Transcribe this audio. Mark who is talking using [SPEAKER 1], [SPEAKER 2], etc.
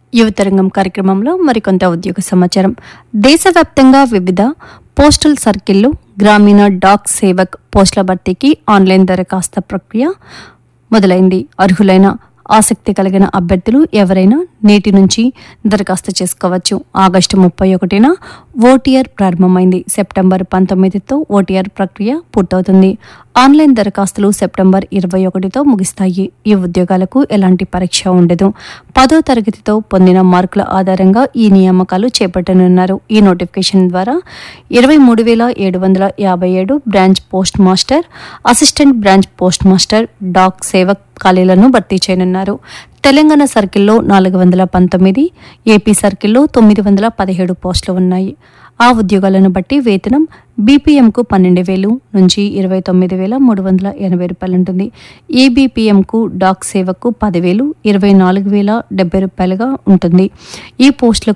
[SPEAKER 1] యువతరంగం కార్యక్రమంలో మరికొంత ఉద్యోగ సమాచారం దేశవ్యాప్తంగా వివిధ పోస్టల్ సర్కిళ్లు గ్రామీణ డాక్ సేవక్ పోస్టుల భర్తీకి ఆన్లైన్ దరఖాస్తు ప్రక్రియ మొదలైంది అర్హులైన ఆసక్తి కలిగిన అభ్యర్థులు ఎవరైనా నేటి నుంచి దరఖాస్తు చేసుకోవచ్చు ఆగస్టు ముప్పై ఒకటిన ఓటీఆర్ ప్రారంభమైంది సెప్టెంబర్ పంతొమ్మిదితో ఓటీఆర్ ప్రక్రియ పూర్తవుతుంది ఆన్లైన్ దరఖాస్తులు సెప్టెంబర్ ఇరవై ఒకటితో ముగిస్తాయి ఈ ఉద్యోగాలకు ఎలాంటి పరీక్ష ఉండదు పదో తరగతితో పొందిన మార్కుల ఆధారంగా ఈ నియామకాలు చేపట్టనున్నారు ఈ నోటిఫికేషన్ ద్వారా ఇరవై మూడు వేల ఏడు వందల యాభై ఏడు branch post master assistant branch post master Dak Sevak ఖాళీలను భర్తీ చేయనున్నారు తెలంగాణ సర్కిల్లో నాలుగు వందల పంతొమ్మిది ఏపీ సర్కిల్లో తొమ్మిది వందల పదిహేడు పోస్టులు ఉన్నాయి ఆ ఉద్యోగాలను బట్టి వేతనం బీపీఎంకు పన్నెండు వేలు నుంచి ఇరవై తొమ్మిది వేల మూడు వందల ఎనభై రూపాయలు ఉంటుంది ఏబీపీఎంకు డాక్ సేవకు పదివేలు ఇరవై నాలుగు వేల డెబ్బై రూపాయలుగా ఉంటుంది ఈ పోస్టులకు